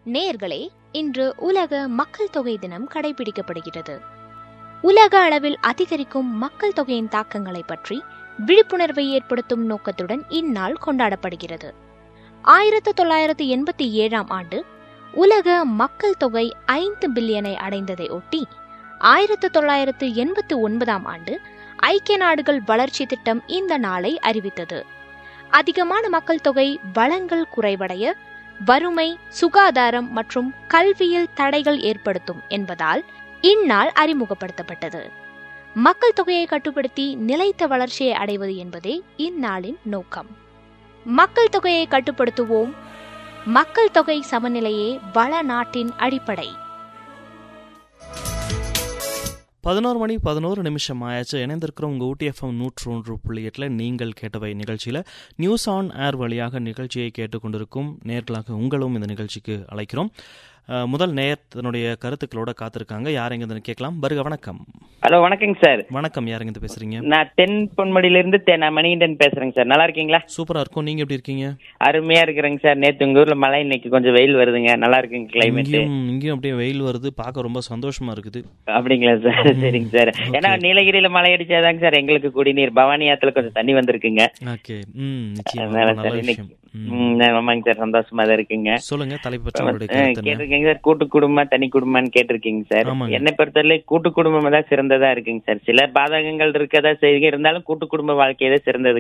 நேயர்களே இன்று உலக மக்கள் தொகை தினம் கடைபிடிக்கப்படுகிறது உலக அளவில் அதிகரிக்கும் மக்கள் தொகையின் தாக்கங்களை பற்றி விழிப்புணர்வை ஏற்படுத்தும் நோக்கத்துடன் இந்நாள் கொண்டாடப்படுகிறது ஆயிரத்து தொள்ளாயிரத்து எண்பத்தி ஏழாம் ஆண்டு உலக மக்கள் தொகை ஐந்து பில்லியனை அடைந்ததை ஒட்டி ஆயிரத்து தொள்ளாயிரத்து எண்பத்து ஒன்பதாம் ஆண்டு ஐக்கிய நாடுகள் வளர்ச்சி திட்டம் இந்த நாளை அறிவித்தது அதிகமான மக்கள் தொகை வளங்கள் குறைவடைய வறுமை சுகாதாரம் மற்றும் கல்வியில் தடைகள் ஏற்படுத்தும் என்பதால் இந்நாள் அறிமுகப்படுத்தப்பட்டது மக்கள் தொகையை கட்டுப்படுத்தி நிலைத்த வளர்ச்சியை அடைவது என்பதே இந்நாளின் நோக்கம் மக்கள் தொகையை கட்டுப்படுத்துவோம் மக்கள் தொகை சமநிலையே வள நாட்டின் அடிப்படை பதினோரு மணி பதினோரு நிமிஷம் ஆயாச்சு இணைந்திருக்கிறோம் உங்கள் ஊட்டி எஃப்எம் நூற்று ஒன்று புள்ளி எட்டில் நீங்கள் கேட்டவை நிகழ்ச்சியில் நியூஸ் ஆன் ஏர் வழியாக நிகழ்ச்சியை கேட்டுக்கொண்டிருக்கும் நேர்களாக உங்களும் இந்த நிகழ்ச்சிக்கு அழைக்கிறோம் அஹ், முதல் நேர் தன்னுடைய கருத்துக்களோட காத்திருக்காங்க யார் எங்க கேட்கலாம் வருக வணக்கம் ஹலோ வணக்கங்க சார் வணக்கம் யார் எங்க பேசுறீங்க நான் தென் பொன்மடியில இருந்து தெ- நான் மணிகண்டன் பேசுறேங்க சார் நல்லா இருக்கீங்களா சூப்பரா இருக்கும் நீங்க எப்படி இருக்கீங்க அருமையா இருக்கிறேங்க சார் நேத்து உங்க ஊர்ல மழை இன்னைக்கு கொஞ்சம் வெயில் வருதுங்க நல்லா இருக்குங்க கிளைமேட் இங்கேயும் இங்கேயும் அப்படியே வெயில் வருது பார்க்க ரொம்ப சந்தோஷமா இருக்குது அப்படிங்களா சார் சரிங்க சார் ஏன்னா நீலகிரியில மழை அடிச்சாதாங்க சார் எங்களுக்கு குடிநீர் பவானி ஆத்துல கொஞ்சம் தண்ணி வந்திருக்குங்க ஓகே ம் நிச்சயமா அதனால ரொம்ப நல்ல சார் விஷயம் இன்னைக்கு ம். ம், ஆமாங்க சார் சந்தோஷமா தான் இருக்குங்க சொல்லுங்க தலைப்பு பற்றி உங்களுடைய ஆ, கருத்து என்ன கேட்டிருக்கீங்க சார் கூட்டு குடும்பம் தனி குடும்பம்னு கேட்டிருக்கீங்க சார் ஆமாங்க. என்னை பொறுத்தவரை கூட்டு குடும்பம் தான் சிறந்ததா இருக்குங்க சார் சில பாதகங்கள் இருக்கதா செய்யுங்க இருந்தாலும் கூட்டு குடும்ப வாழ்க்கை தான் சிறந்தது